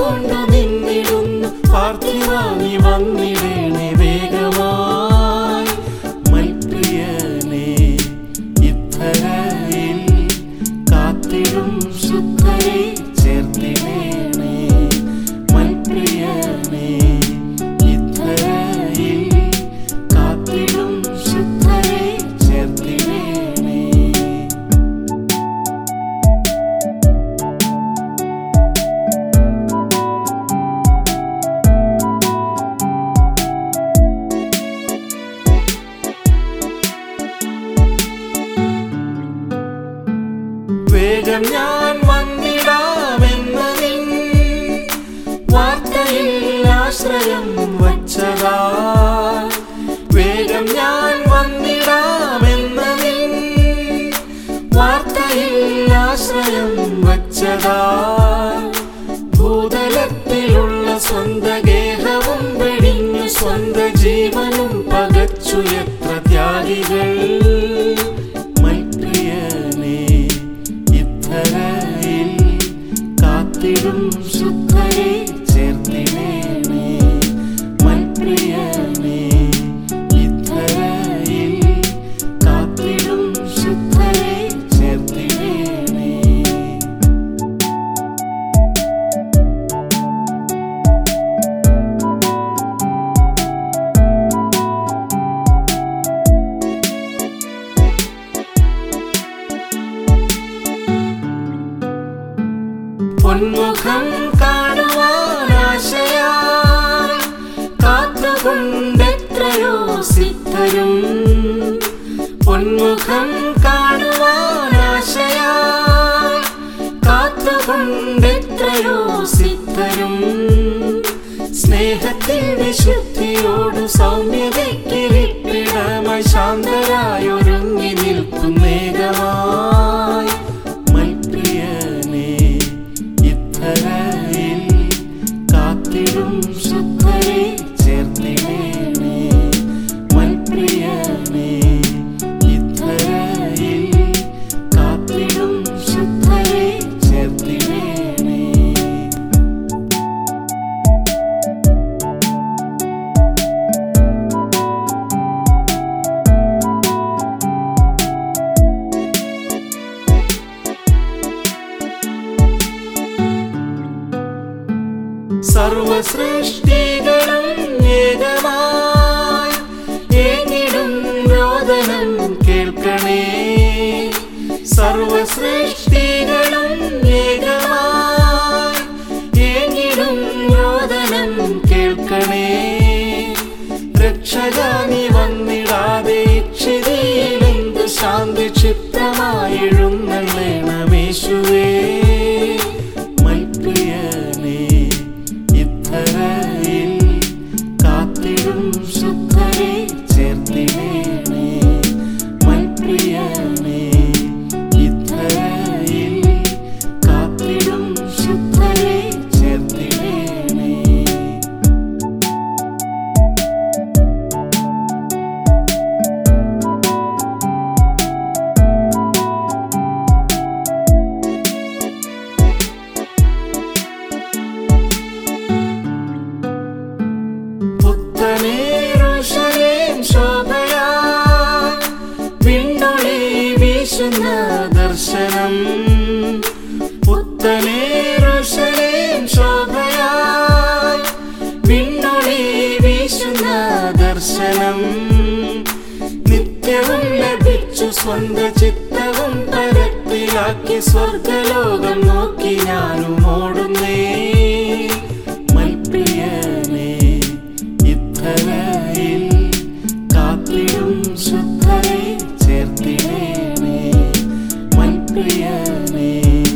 കൊണ്ടു നിന്നിടുന്നു പാർത്ഥിവാനി വന്നിടേണേ വേഗമായി മൽപ്രിയനെ ഇത്തരയിൽ കാത്തിടും ശുദ്ധരെ ചേർത്തിടേണേ മൽപ്രിയനെ ഇത്തരയിൽ കാത്തിടും ശുദ്ധരെ ചേർത്തിടേണേ വേഗം ഞാൻ വന്നിടാമെന്ന നിൻ വാർത്തയിൽ ആശ്രയം വച്ചതാ വേഗം ഞാൻ വന്നിടാമെന്ന നിൻ വാർത്തയിൽ ആശ്രയം വച്ചതാ ഭൂതലത്തിലുള്ള സ്വന്ത ഗേഹവും വെടിഞ്ഞു സ്വന്ത ജീവനും പകച്ചു എത്ര ത്യാഗികൾ മൽപ്രിയനെ ഇത്തരയിൽ കാത്തിടും ശുദ്ധരെ ചേർത്തിടേണേ മൽപ്രിയനെ ഇത്തരയിൽ കാത്തിടും ശുദ്ധരെ ചേർത്തിടേണേ പൊന്മുഖം കാണുവാനാശയായി കാത്തുകൊണ്ടെത്രയോ സിദ്ധരും പൊന്മുഖം കാണുവാനാശയായി കാത്തുകൊണ്ടെത്രയോ സിദ്ധരും സ്നേഹത്തിൽ വിശുദ്ധിയോട് സൗമ്യതയ്ക്കിരിപ്പിടമായി ശാന്തരായൊരുങ്ങി നിൽക്കുന്നേകമായി മൽപ്രിയനെ ഇത്തരയിൽ കാത്തിടും ശുദ്ധരെ ചേർത്തിടേണേ മൽപ്രിയനെ ഇത്തരയിൽ കാത്തിടും ശുദ്ധരെ ചേർത്തിടേണേ സർവസൃഷ്ടികളും ഏകമായി ഏങ്ങിടും രോദനം കേൾക്കണേ സർവസൃഷ്ടികളും ഏകമായി ഏങ്ങിടും രോദനം കേൾക്കണേ രക്ഷകാനി വന്നിടാതെ ക്ഷിതിയിലെന്ത് ശാന്തി ക്ഷിപ്തമായെഴുന്നള്ളേണമേശുവേ മൽപ്രിയനെ ഇത്തരയിൽ കാത്തിടും ശുദ്ധരെ ചേർത്തിടേണേ മൽപ്രിയനെ ഇത്തരയിൽ കാത്തിടും ശുദ്ധരെ ചേർത്തിടേണേ പുത്തനേറുശലേം ശോഭയായി വിണ്ണൊളി വീശുന്ന ദർശനം പുത്തനേറുശലേം ശോഭയായി വിണ്ണൊളി വീശുന്ന ദർശനം നിത്യവും ലഭിച്ചു സ്വന്ത ചിത്തവും പരത്തിലാക്കി സ്വർഗലോകം നോക്കി ഞാനും ഓടുന്നേ മൽപ്രിയനെ ഇത്തരയിൽ കാത്തിടും ശുദ്ധരെ ചേർത്തിടേണേ മൽപ്രിയനെ